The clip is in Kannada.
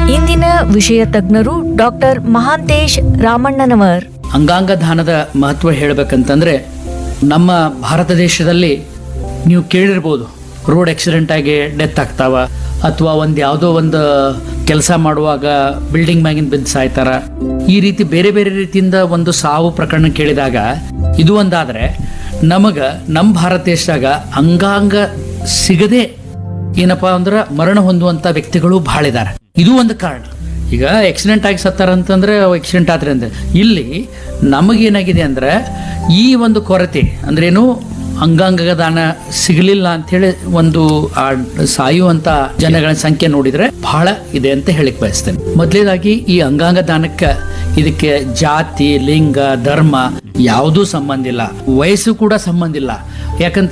ಇಂದಿನ ವಿಷಯ ತಜ್ಞರು ಡಾಕ್ಟರ್ ಮಹಾಂತೇಶ್ ರಾಮಣ್ಣನವರ್ ಅಂಗಾಂಗ ದಾನದ ಮಹತ್ವ ಹೇಳಬೇಕಂತಂದ್ರೆ ನಮ್ಮ ಭಾರತ ದೇಶದಲ್ಲಿ ನೀವು ಕೇಳಿರ್ಬೋದು ರೋಡ್ ಆಕ್ಸಿಡೆಂಟ್ ಆಗಿ ಡೆತ್ ಆಗ್ತಾವ ಅಥವಾ ಒಂದು ಯಾವುದೋ ಒಂದು ಕೆಲಸ ಮಾಡುವಾಗ ಬಿಲ್ಡಿಂಗ್ ಮ್ಯಾಗಿನ ಬಿದ್ದು ಸಾಯ್ತಾರ ಈ ರೀತಿ ಬೇರೆ ಬೇರೆ ರೀತಿಯಿಂದ ಒಂದು ಸಾವು ಪ್ರಕರಣ ಕೇಳಿದಾಗ ಇದು ಒಂದಾದ್ರೆ ನಮಗ ನಮ್ಮ ಭಾರತ ದೇಶದಾಗ ಅಂಗಾಂಗ ಸಿಗದೆ ಏನಪ್ಪಾ ಅಂದ್ರೆ ಮರಣ ಹೊಂದುವಂತ ವ್ಯಕ್ತಿಗಳು ಬಹಳ ಇದ್ದಾರೆ ಇದು ಒಂದು ಕಾರಣ ಈಗ ಆಕ್ಸಿಡೆಂಟ್ ಆಗಿ ಸತ್ತಾರ ಅಂತಂದ್ರೆ ಆಕ್ಸಿಡೆಂಟ್ ಆದ್ರೆ ಅಂದ್ರೆ ಇಲ್ಲಿ ನಮಗೇನಾಗಿದೆ ಅಂದ್ರೆ ಈ ಒಂದು ಕೊರತೆ ಅಂದ್ರೇನು ಅಂಗಾಂಗ ದಾನ ಸಿಗಲಿಲ್ಲ ಅಂತೇಳಿ ಒಂದು ಆ ಸಾಯುವಂತ ಜನಗಳ ಸಂಖ್ಯೆ ನೋಡಿದ್ರೆ ಬಹಳ ಇದೆ ಅಂತ ಹೇಳಿಕ್ ಬಯಸ್ತೇನೆ ಮೊದಲೇದಾಗಿ ಈ ಅಂಗಾಂಗ ದಾನಕ್ಕೆ ಇದಕ್ಕೆ ಜಾತಿ ಲಿಂಗ ಧರ್ಮ ಯಾವುದೂ ಸಂಬಂಧ ಇಲ್ಲ ವಯಸ್ಸು ಕೂಡ ಸಂಬಂಧ ಇಲ್ಲ ಯಾಕಂತ